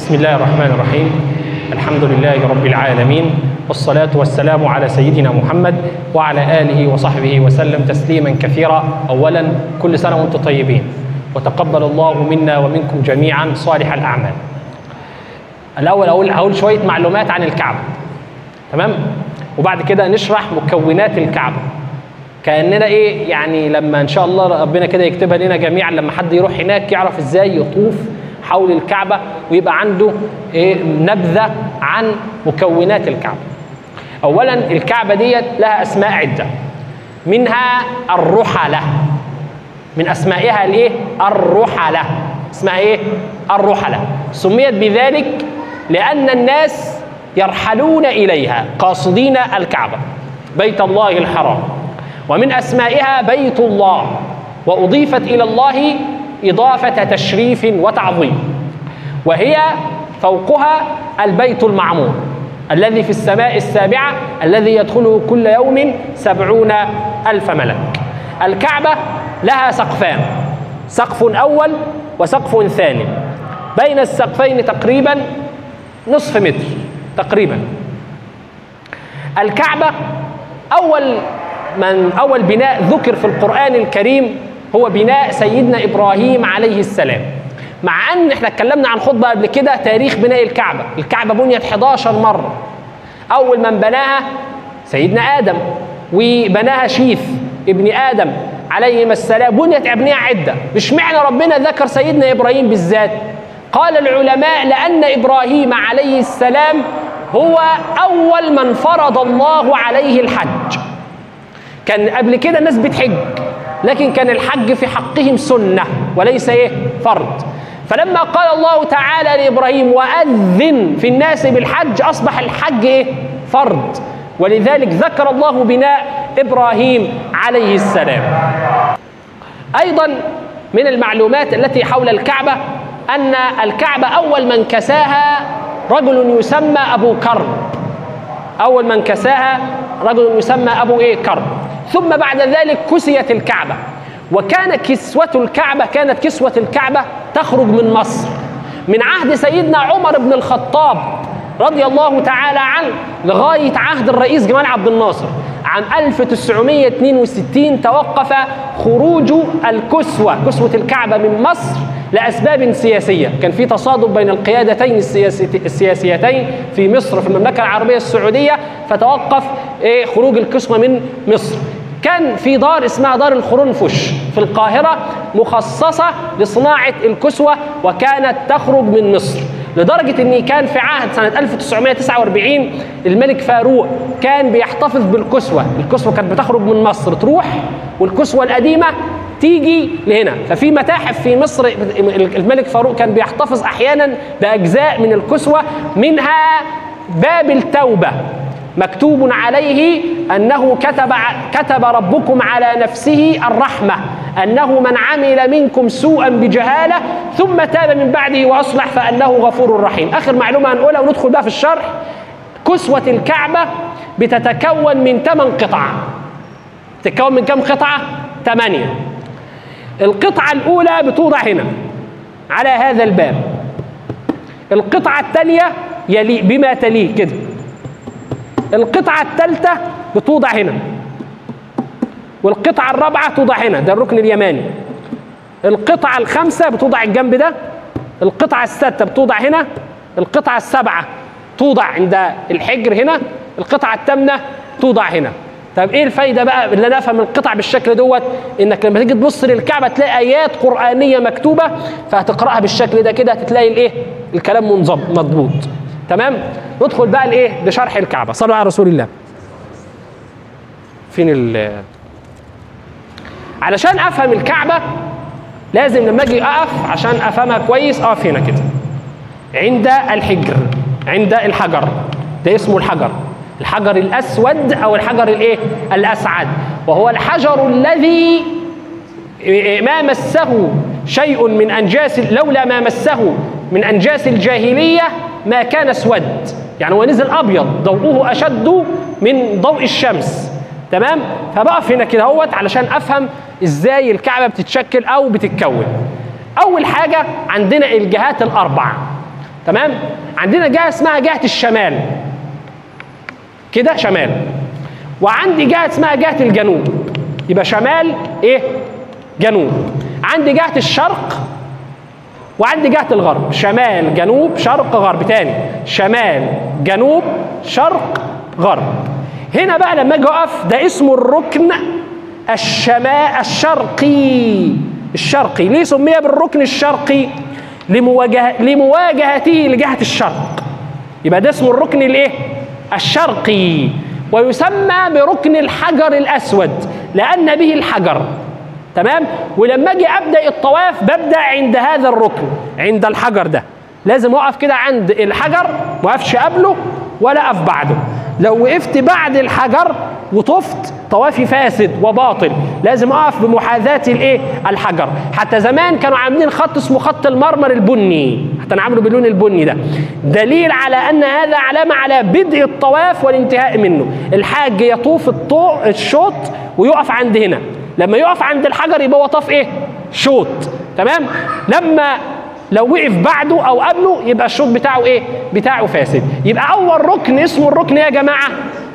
بسم الله الرحمن الرحيم الحمد لله رب العالمين والصلاة والسلام على سيدنا محمد وعلى آله وصحبه وسلم تسليما كثيرا أولا كل سنة وأنتم طيبين وتقبل الله منا ومنكم جميعا صالح الأعمال الأول أقول هقول شوية معلومات عن الكعبة تمام وبعد كده نشرح مكونات الكعبة كأننا إيه يعني لما إن شاء الله ربنا كده يكتبها لنا جميعا لما حد يروح هناك يعرف إزاي يطوف حول الكعبة ويبقى عنده إيه نبذة عن مكونات الكعبة أولا الكعبة ديت لها أسماء عدة منها الرحلة من أسمائها الإيه؟ الرحلة اسمها إيه؟ الرحلة سميت بذلك لأن الناس يرحلون إليها قاصدين الكعبة بيت الله الحرام ومن أسمائها بيت الله وأضيفت إلى الله إضافة تشريف وتعظيم وهي فوقها البيت المعمور الذي في السماء السابعة الذي يدخله كل يوم سبعون ألف ملك الكعبة لها سقفان سقف أول وسقف ثاني بين السقفين تقريبا نصف متر تقريبا الكعبة أول من أول بناء ذكر في القرآن الكريم هو بناء سيدنا إبراهيم عليه السلام مع أن احنا اتكلمنا عن خطبة قبل كده تاريخ بناء الكعبة الكعبة بنيت 11 مرة أول من بناها سيدنا آدم وبناها شيث ابن آدم عليهما السلام بنيت أبنية عدة مش معنى ربنا ذكر سيدنا إبراهيم بالذات قال العلماء لأن إبراهيم عليه السلام هو أول من فرض الله عليه الحج كان قبل كده الناس بتحج لكن كان الحج في حقهم سنة وليس إيه فرض فلما قال الله تعالى لإبراهيم وأذن في الناس بالحج أصبح الحج إيه فرض ولذلك ذكر الله بناء إبراهيم عليه السلام أيضا من المعلومات التي حول الكعبة أن الكعبة أول من كساها رجل يسمى أبو كرب أول من كساها رجل يسمى أبو إيه كرب ثم بعد ذلك كسيت الكعبة وكان كسوة الكعبة كانت كسوة الكعبة تخرج من مصر من عهد سيدنا عمر بن الخطاب رضي الله تعالى عنه لغاية عهد الرئيس جمال عبد الناصر عام 1962 توقف خروج الكسوة كسوة الكعبة من مصر لأسباب سياسية كان في تصادم بين القيادتين السياسيتين في مصر في المملكة العربية السعودية فتوقف خروج الكسوة من مصر كان في دار اسمها دار الخرنفش في القاهرة مخصصة لصناعة الكسوة وكانت تخرج من مصر لدرجة ان كان في عهد سنة 1949 الملك فاروق كان بيحتفظ بالكسوة الكسوة كانت بتخرج من مصر تروح والكسوة القديمة تيجي لهنا ففي متاحف في مصر الملك فاروق كان بيحتفظ احيانا باجزاء من الكسوة منها باب التوبة مكتوب عليه انه كتب كتب ربكم على نفسه الرحمه انه من عمل منكم سوءا بجهاله ثم تاب من بعده واصلح فانه غفور رحيم اخر معلومه هنقولها وندخل بقى في الشرح كسوه الكعبه بتتكون من ثمان قطع تتكون من كم قطعه ثمانيه القطعه الاولى بتوضع هنا على هذا الباب القطعه الثانيه يلي بما تليه كده القطعة الثالثة بتوضع هنا والقطعة الرابعة توضع هنا ده الركن اليماني القطعة الخامسة بتوضع الجنب ده القطعة السادسة بتوضع هنا القطعة السابعة توضع عند الحجر هنا القطعة الثامنة توضع هنا طب ايه الفايده بقى اللي انا افهم القطع بالشكل دوت انك لما تيجي تبص للكعبه تلاقي ايات قرانيه مكتوبه فهتقراها بالشكل ده كده هتلاقي الايه الكلام منظم مضبوط تمام ندخل بقى لايه لشرح الكعبه صلوا على رسول الله فين ال علشان افهم الكعبه لازم لما اجي اقف عشان افهمها كويس اقف هنا كده عند الحجر عند الحجر ده اسمه الحجر الحجر الاسود او الحجر الايه الاسعد وهو الحجر الذي ما مسه شيء من انجاس لولا ما مسه من انجاس الجاهليه ما كان اسود يعني هو نزل ابيض ضوءه اشد من ضوء الشمس تمام فبقف هنا كده اهوت علشان افهم ازاي الكعبه بتتشكل او بتتكون اول حاجه عندنا الجهات الاربع تمام عندنا جهه اسمها جهه الشمال كده شمال وعندي جهه اسمها جهه الجنوب يبقى شمال ايه جنوب عندي جهه الشرق وعندي جهه الغرب شمال جنوب شرق غرب تاني شمال جنوب شرق غرب هنا بقى لما اجي اقف ده اسمه الركن الشمال الشرقي الشرقي ليه سمي بالركن الشرقي لمواجهه لمواجهته لجهه الشرق يبقى ده اسمه الركن الايه الشرقي ويسمى بركن الحجر الاسود لان به الحجر تمام ولما اجي ابدا الطواف ببدا عند هذا الركن عند الحجر ده لازم اقف كده عند الحجر ما اقفش قبله ولا اقف بعده لو وقفت بعد الحجر وطفت طوافي فاسد وباطل لازم اقف بمحاذاه الايه الحجر حتى زمان كانوا عاملين خط اسمه خط المرمر البني حتى نعمله باللون البني ده دليل على ان هذا علامه على بدء الطواف والانتهاء منه الحاج يطوف الطوع الشوط ويقف عند هنا لما يقف عند الحجر يبقى هو طاف ايه شوط تمام لما لو وقف بعده او قبله يبقى الشوط بتاعه ايه بتاعه فاسد يبقى اول ركن اسمه الركن يا جماعه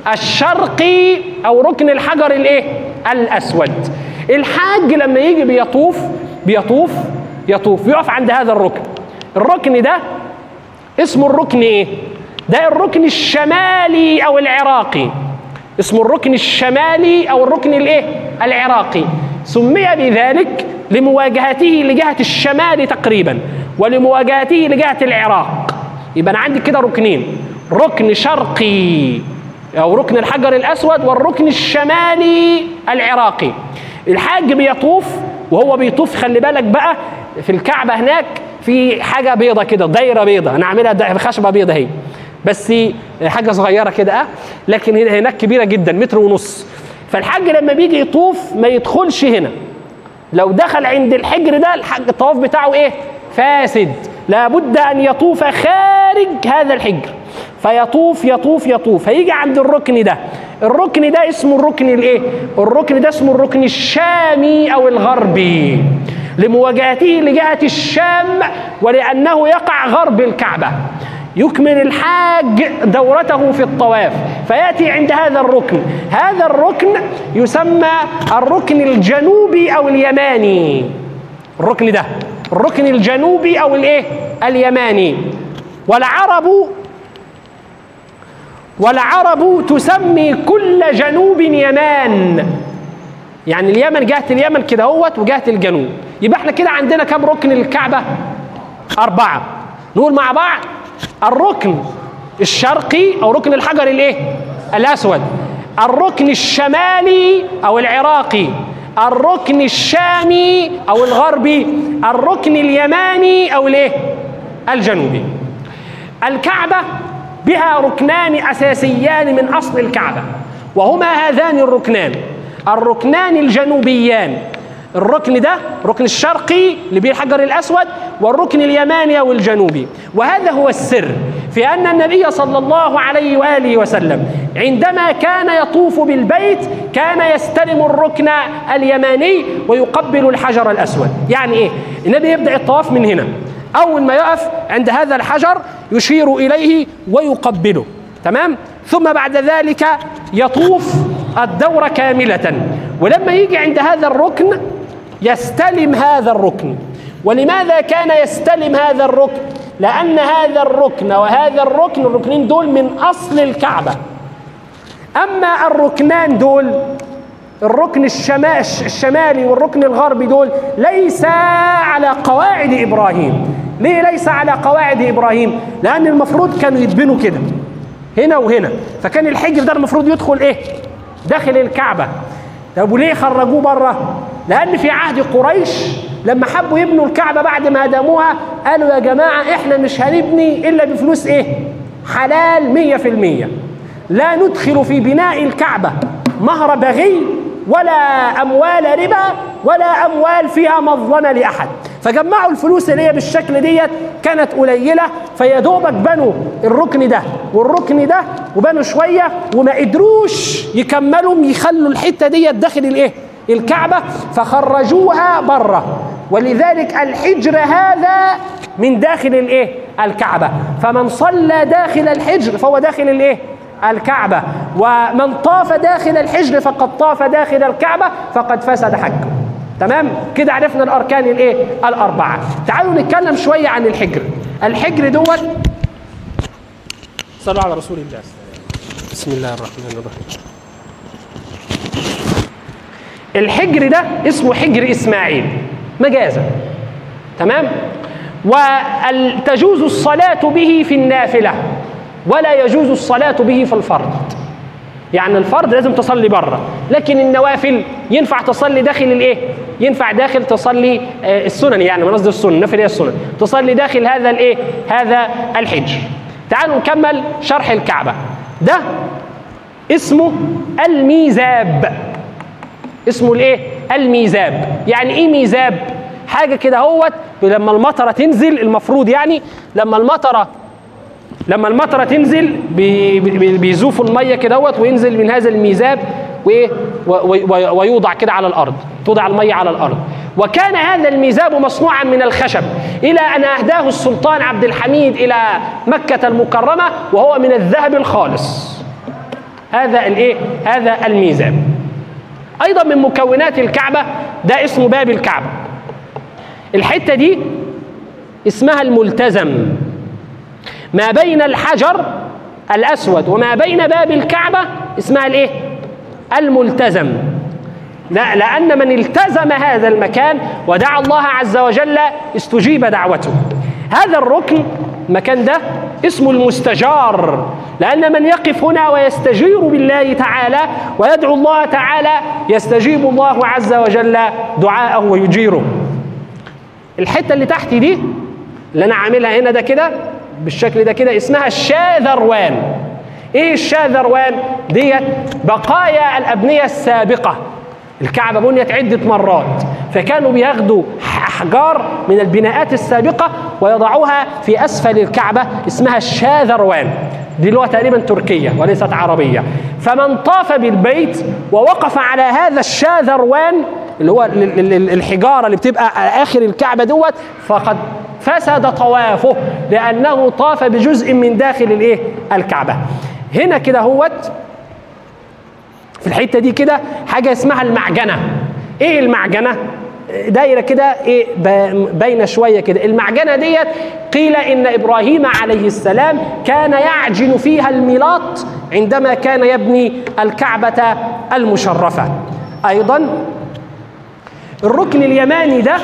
الشرقي او ركن الحجر الايه الاسود الحاج لما يجي بيطوف بيطوف يطوف يقف عند هذا الركن الركن ده اسمه الركن ايه ده الركن الشمالي او العراقي اسمه الركن الشمالي او الركن الايه العراقي سمي بذلك لمواجهته لجهه الشمال تقريبا ولمواجهته لجهه العراق يبقى انا عندي كده ركنين ركن شرقي او ركن الحجر الاسود والركن الشمالي العراقي الحاج بيطوف وهو بيطوف خلي بالك بقى في الكعبه هناك في حاجه بيضه كده دايره بيضه انا عاملها خشبه بيضه اهي بس حاجه صغيره كده اه لكن هناك كبيره جدا متر ونص فالحاج لما بيجي يطوف ما يدخلش هنا لو دخل عند الحجر ده الحج الطواف بتاعه ايه فاسد لابد ان يطوف خارج هذا الحجر فيطوف يطوف يطوف هيجي عند الركن ده الركن ده اسمه الركن الايه الركن ده اسمه الركن الشامي او الغربي لمواجهته لجهه الشام ولانه يقع غرب الكعبه يكمل الحاج دورته في الطواف فياتي عند هذا الركن هذا الركن يسمى الركن الجنوبي او اليماني الركن ده الركن الجنوبي او الايه اليماني والعرب والعرب تسمي كل جنوب يمان يعني اليمن جهه اليمن كده اهوت وجهه الجنوب يبقى احنا كده عندنا كم ركن الكعبه اربعه نقول مع بعض الركن الشرقي او ركن الحجر الايه الاسود الركن الشمالي او العراقي الركن الشامي او الغربي الركن اليماني او الايه الجنوبي الكعبه بها ركنان اساسيان من اصل الكعبه وهما هذان الركنان الركنان الجنوبيان الركن ده الركن الشرقي اللي بيه الحجر الاسود والركن اليماني او الجنوبي وهذا هو السر في ان النبي صلى الله عليه واله وسلم عندما كان يطوف بالبيت كان يستلم الركن اليماني ويقبل الحجر الاسود يعني ايه النبي يبدا الطواف من هنا اول ما يقف عند هذا الحجر يشير اليه ويقبله تمام ثم بعد ذلك يطوف الدورة كاملة ولما يجي عند هذا الركن يستلم هذا الركن ولماذا كان يستلم هذا الركن لأن هذا الركن وهذا الركن الركنين دول من أصل الكعبة أما الركنان دول الركن الشمالي والركن الغربي دول ليس على قواعد إبراهيم ليه ليس على قواعد إبراهيم لأن المفروض كانوا يدبنوا كده هنا وهنا فكان الحجر ده المفروض يدخل ايه داخل الكعبه طب وليه خرجوه بره لان في عهد قريش لما حبوا يبنوا الكعبه بعد ما هدموها قالوا يا جماعه احنا مش هنبني الا بفلوس ايه حلال مية في المية لا ندخل في بناء الكعبة مهر بغي ولا أموال ربا ولا أموال فيها مظلمة لأحد فجمعوا الفلوس اللي هي بالشكل ديت كانت قليلة فيدوبك بنوا الركن ده والركن ده وبنوا شوية وما قدروش يكملوا يخلوا الحتة ديت داخل الايه الكعبة فخرجوها بره ولذلك الحجر هذا من داخل الايه الكعبة فمن صلى داخل الحجر فهو داخل الايه الكعبة ومن طاف داخل الحجر فقد طاف داخل الكعبة فقد فسد حجه تمام كده عرفنا الاركان الايه الاربعه تعالوا نتكلم شويه عن الحجر الحجر دوت صلوا على رسول الله بسم الله الرحمن الرحيم الحجر ده اسمه حجر اسماعيل مجازا تمام وتجوز الصلاة به في النافلة ولا يجوز الصلاة به في الفرض يعني الفرض لازم تصلي بره لكن النوافل ينفع تصلي داخل الايه ينفع داخل تصلي آه، السنن يعني من قصدي السنن النافل هي السنن تصلي داخل هذا الايه هذا الحجر تعالوا نكمل شرح الكعبه ده اسمه الميزاب اسمه الايه الميزاب يعني ايه ميزاب حاجه كده اهوت لما المطره تنزل المفروض يعني لما المطره لما المطره تنزل بي- بي- بيزوفوا الميه كده اهوت وينزل من هذا الميزاب وايه و- و- ويوضع كده على الارض توضع الميه على الارض وكان هذا الميزاب مصنوعا من الخشب الى ان اهداه السلطان عبد الحميد الى مكه المكرمه وهو من الذهب الخالص هذا الايه هذا الميزاب ايضا من مكونات الكعبه ده اسمه باب الكعبه الحته دي اسمها الملتزم ما بين الحجر الاسود وما بين باب الكعبه اسمها الايه الملتزم لا لان من التزم هذا المكان ودعا الله عز وجل استجيب دعوته هذا الركن المكان ده اسمه المستجار لان من يقف هنا ويستجير بالله تعالى ويدعو الله تعالى يستجيب الله عز وجل دعاءه ويجيره الحته اللي تحت دي اللي انا عاملها هنا ده كده بالشكل ده كده اسمها الشاذروان ايه الشاذروان ديت بقايا الابنيه السابقه الكعبه بنيت عده مرات فكانوا بياخدوا احجار من البناءات السابقه ويضعوها في اسفل الكعبه اسمها الشاذروان دي لغه تقريبا تركيه وليست عربيه فمن طاف بالبيت ووقف على هذا الشاذروان اللي هو ال- ال- ال- الحجاره اللي بتبقى على اخر الكعبه دوت فقد فسد طوافه لانه طاف بجزء من داخل الايه الكعبه هنا كده هوت في الحته دي كده حاجه اسمها المعجنه ايه المعجنه دايره كده ايه ب- باينه شويه كده المعجنه ديت قيل ان ابراهيم عليه السلام كان يعجن فيها الميلاط عندما كان يبني الكعبه المشرفه ايضا الركن اليماني ده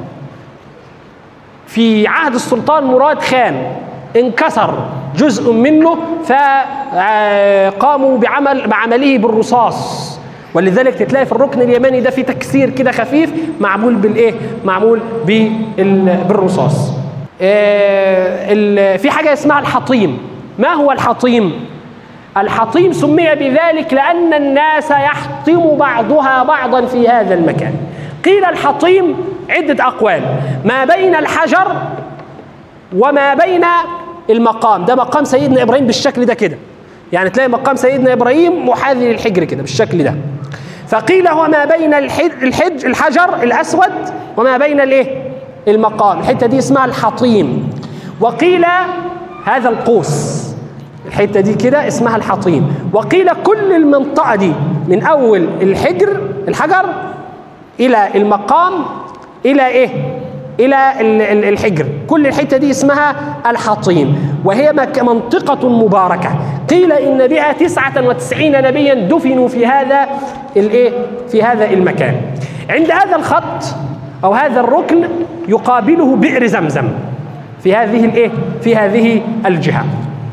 في عهد السلطان مراد خان انكسر جزء منه فقاموا بعمل بعمله بالرصاص ولذلك تتلاقي في الركن اليماني ده في تكسير كده خفيف معمول بالايه؟ معمول بال- بالرصاص. آه، ال- في حاجه اسمها الحطيم. ما هو الحطيم؟ الحطيم سمي بذلك لأن الناس يحطم بعضها بعضا في هذا المكان قيل الحطيم عدة أقوال ما بين الحجر وما بين المقام ده مقام سيدنا إبراهيم بالشكل ده كده يعني تلاقي مقام سيدنا إبراهيم محاذي للحجر كده بالشكل ده فقيل هو ما بين الحج, الحج الحجر الأسود وما بين الإيه المقام الحتة دي اسمها الحطيم وقيل هذا القوس الحته دي كده اسمها الحطيم وقيل كل المنطقه دي من اول الحجر الحجر الى المقام الى ايه الى ال- ال- الحجر كل الحته دي اسمها الحطيم وهي مك- منطقه مباركه قيل ان بها تسعة وتسعين نبيا دفنوا في هذا الايه في هذا المكان عند هذا الخط او هذا الركن يقابله بئر زمزم في هذه الايه في هذه الجهه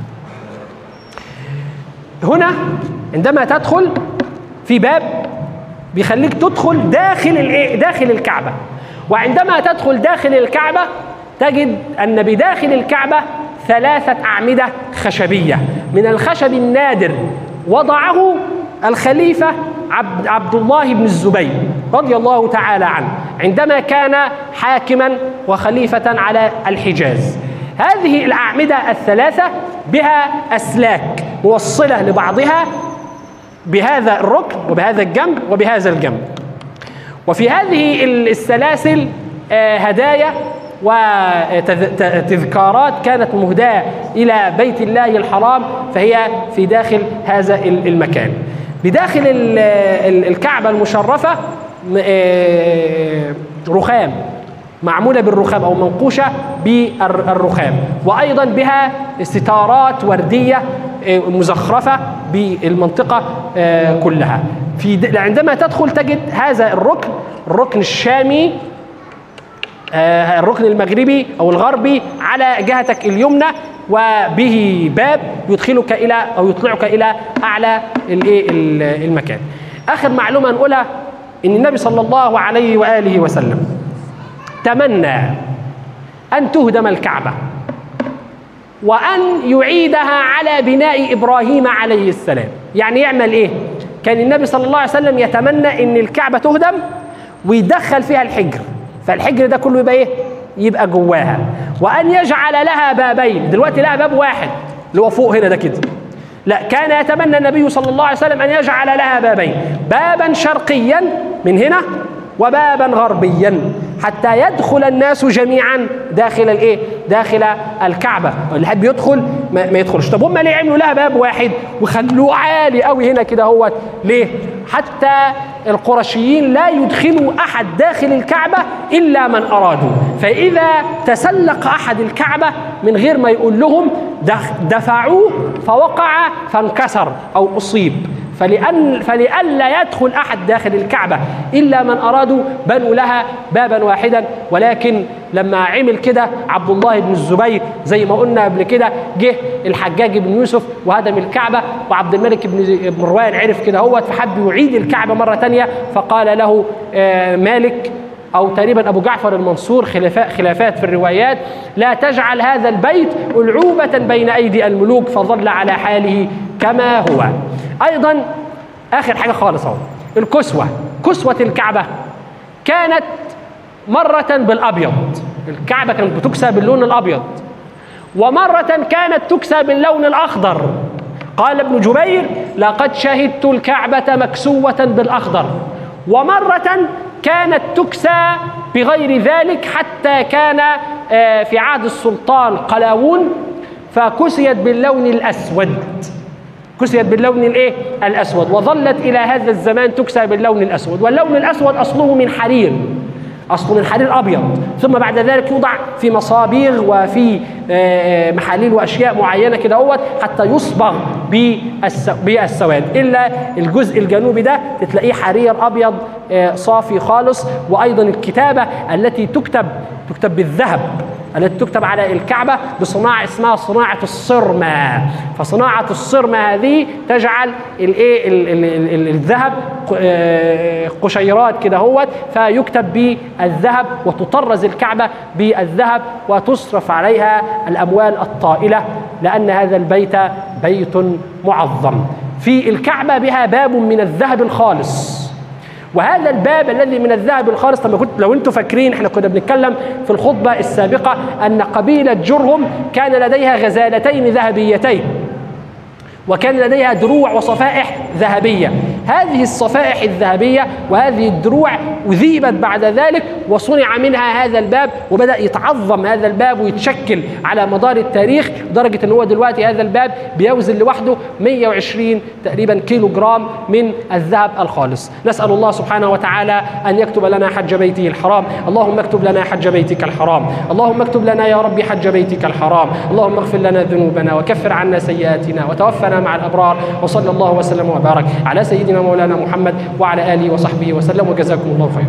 هنا عندما تدخل في باب بيخليك تدخل داخل الايه داخل الكعبه وعندما تدخل داخل الكعبه تجد ان بداخل الكعبه ثلاثه اعمده خشبيه من الخشب النادر وضعه الخليفه عبد, عبد الله بن الزبير رضي الله تعالى عنه عندما كان حاكما وخليفه على الحجاز هذه الأعمدة الثلاثة بها أسلاك موصلة لبعضها بهذا الركن وبهذا الجنب وبهذا الجنب وفي هذه السلاسل آه، هدايا وتذكارات كانت مهداة إلى بيت الله الحرام فهي في داخل هذا المكان بداخل ال- ال- الكعبة المشرفة م- آه، رخام معمولة بالرخام أو منقوشة بالرخام وأيضا بها ستارات وردية آه، مزخرفة بالمنطقة آه، كلها في د- عندما تدخل تجد هذا الركن الركن الشامي آه، الركن المغربي او الغربي على جهتك اليمنى وبه باب يدخلك الى او يطلعك الى اعلى الايه ال- المكان. اخر معلومه نقولها ان النبي صلى الله عليه واله وسلم تمنى ان تهدم الكعبه وأن يعيدها على بناء إبراهيم عليه السلام يعني يعمل إيه؟ كان النبي صلى الله عليه وسلم يتمنى أن الكعبة تهدم ويدخل فيها الحجر فالحجر ده كله يبقى إيه؟ يبقى جواها وأن يجعل لها بابين دلوقتي لها باب واحد اللي هو فوق هنا ده كده لا كان يتمنى النبي صلى الله عليه وسلم أن يجعل لها بابين بابا شرقيا من هنا وبابا غربيا حتى يدخل الناس جميعا داخل الايه؟ داخل الكعبه، اللي حب يدخل ما, ما يدخلش، طب هم ليه عملوا لها باب واحد وخلوه عالي قوي هنا كده هو ليه؟ حتى القرشيين لا يدخلوا احد داخل الكعبه الا من ارادوا، فاذا تسلق احد الكعبه من غير ما يقول لهم دخ- دفعوه فوقع فانكسر او اصيب، فلأن فلئلا يدخل أحد داخل الكعبة إلا من أرادوا بنوا لها بابا واحدا ولكن لما عمل كده عبد الله بن الزبير زي ما قلنا قبل كده جه الحجاج بن يوسف وهدم الكعبة وعبد الملك بن بن مروان عرف كده هو فحب يعيد الكعبة مرة تانية فقال له آه، مالك أو تقريبا أبو جعفر المنصور خلافات, خلافات في الروايات لا تجعل هذا البيت ألعوبة بين أيدي الملوك فظل على حاله كما هو أيضا آخر حاجة خالص أهو الكسوة كسوة الكعبة كانت مرة بالأبيض الكعبة كانت بتكسى باللون الأبيض ومرة كانت تكسى باللون الأخضر قال ابن جبير لقد شهدت الكعبة مكسوة بالأخضر ومرة كانت تكسى بغير ذلك حتى كان آه، في عهد السلطان قلاوون فكسيت باللون الأسود كسيت باللون الايه الاسود وظلت الى هذا الزمان تكسى باللون الاسود واللون الاسود اصله من حرير اصله من حرير ابيض ثم بعد ذلك يوضع في مصابيغ وفي آه، محاليل واشياء معينه كده اهوت حتى يصبغ بالس- بالسواد الا الجزء الجنوبي ده تلاقيه حرير ابيض آه، صافي خالص وايضا الكتابه التي تكتب تكتب بالذهب التي تكتب على الكعبة بصناعة اسمها صناعة الصرمة فصناعة الصرمة هذه تجعل الايه ال- ال- ال- ال- الذهب ق- آه، قشيرات كده هوت فيكتب بالذهب وتطرز الكعبة بالذهب وتصرف عليها الأموال الطائلة لأن هذا البيت بيت معظم في الكعبة بها باب من الذهب الخالص وهذا الباب الذي من الذهب الخالص لما كنت لو انتم فاكرين احنا كنا بنتكلم في الخطبه السابقه ان قبيله جرهم كان لديها غزالتين ذهبيتين وكان لديها دروع وصفائح ذهبيه هذه الصفائح الذهبيه وهذه الدروع اذيبت بعد ذلك وصنع منها هذا الباب وبدا يتعظم هذا الباب ويتشكل على مدار التاريخ لدرجه ان هو دلوقتي هذا الباب بيوزن لوحده 120 تقريبا كيلو جرام من الذهب الخالص نسال الله سبحانه وتعالى ان يكتب لنا حج بيته الحرام اللهم اكتب لنا حج بيتك الحرام اللهم اكتب لنا يا رب حج بيتك الحرام اللهم اغفر لنا ذنوبنا وكفر عنا سيئاتنا وتوفنا مع الابرار وصلى الله وسلم وبارك على سيدنا مولانا محمد وعلى اله وصحبه وسلم وجزاكم الله خيرا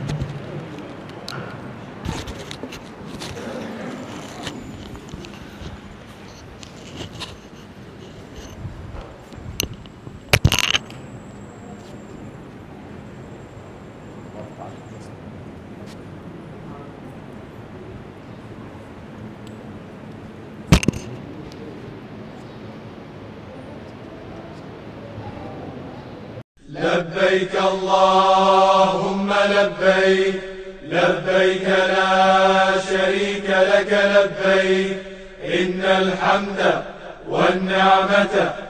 لبيك اللهم لبيك لبيك لا شريك لك لبيك إن الحمد والنعمة